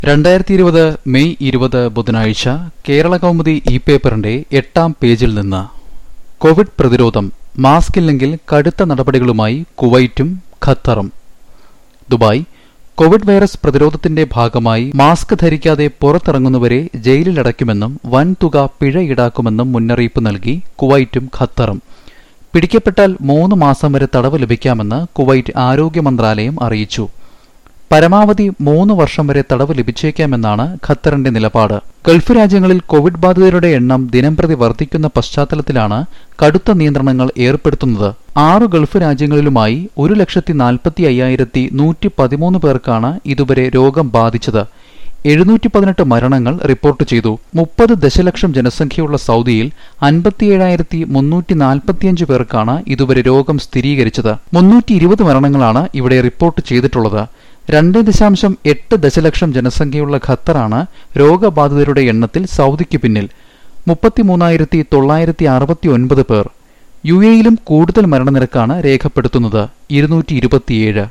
രണ്ടായിരത്തി ഇരുപത് മെയ് ഇരുപത് ബുധനാഴ്ച കേരള കൗമുദി ഇ പേപ്പറിന്റെ എട്ടാം പേജിൽ നിന്ന് കോവിഡ് പ്രതിരോധം മാസ്ക് ഇല്ലെങ്കിൽ കടുത്ത നടപടികളുമായി കുവൈറ്റും ഖത്തറും ദുബായ് കോവിഡ് വൈറസ് പ്രതിരോധത്തിന്റെ ഭാഗമായി മാസ്ക് ധരിക്കാതെ പുറത്തിറങ്ങുന്നവരെ ജയിലിലടയ്ക്കുമെന്നും വൻതുക പിഴ ഈടാക്കുമെന്നും മുന്നറിയിപ്പ് നൽകി കുവൈറ്റും ഖത്തറും പിടിക്കപ്പെട്ടാൽ മൂന്ന് മാസം വരെ തടവ് ലഭിക്കാമെന്ന് കുവൈറ്റ് ആരോഗ്യ മന്ത്രാലയം അറിയിച്ചു പരമാവധി മൂന്ന് വർഷം വരെ തടവ് ലഭിച്ചേക്കാമെന്നാണ് ഖത്തറിന്റെ നിലപാട് ഗൾഫ് രാജ്യങ്ങളിൽ കോവിഡ് ബാധിതരുടെ എണ്ണം ദിനംപ്രതി വർദ്ധിക്കുന്ന പശ്ചാത്തലത്തിലാണ് കടുത്ത നിയന്ത്രണങ്ങൾ ഏർപ്പെടുത്തുന്നത് ആറു ഗൾഫ് രാജ്യങ്ങളിലുമായി ഒരു ലക്ഷത്തി നാൽപ്പത്തി അയ്യായിരത്തി നൂറ്റി പതിമൂന്ന് പേർക്കാണ് ഇതുവരെ രോഗം ബാധിച്ചത് എഴുന്നൂറ്റി പതിനെട്ട് മരണങ്ങൾ റിപ്പോർട്ട് ചെയ്തു മുപ്പത് ദശലക്ഷം ജനസംഖ്യയുള്ള സൗദിയിൽ അൻപത്തിയേഴായിരത്തി മുന്നൂറ്റി നാൽപ്പത്തിയഞ്ച് പേർക്കാണ് ഇതുവരെ രോഗം സ്ഥിരീകരിച്ചത് മുന്നൂറ്റി ഇരുപത് മരണങ്ങളാണ് ഇവിടെ റിപ്പോർട്ട് ചെയ്തിട്ടുള്ളത് രണ്ട് ദശാംശം എട്ട് ദശലക്ഷം ജനസംഖ്യയുള്ള ഖത്തറാണ് രോഗബാധിതരുടെ എണ്ണത്തിൽ സൗദിക്ക് പിന്നിൽ മുപ്പത്തിമൂന്നായിരത്തി തൊള്ളായിരത്തി അറുപത്തി ഒൻപത് പേർ യു എയിലും കൂടുതൽ മരണനിരക്കാണ് രേഖപ്പെടുത്തുന്നത് ഇരുന്നൂറ്റി ഇരുപത്തിയേഴ്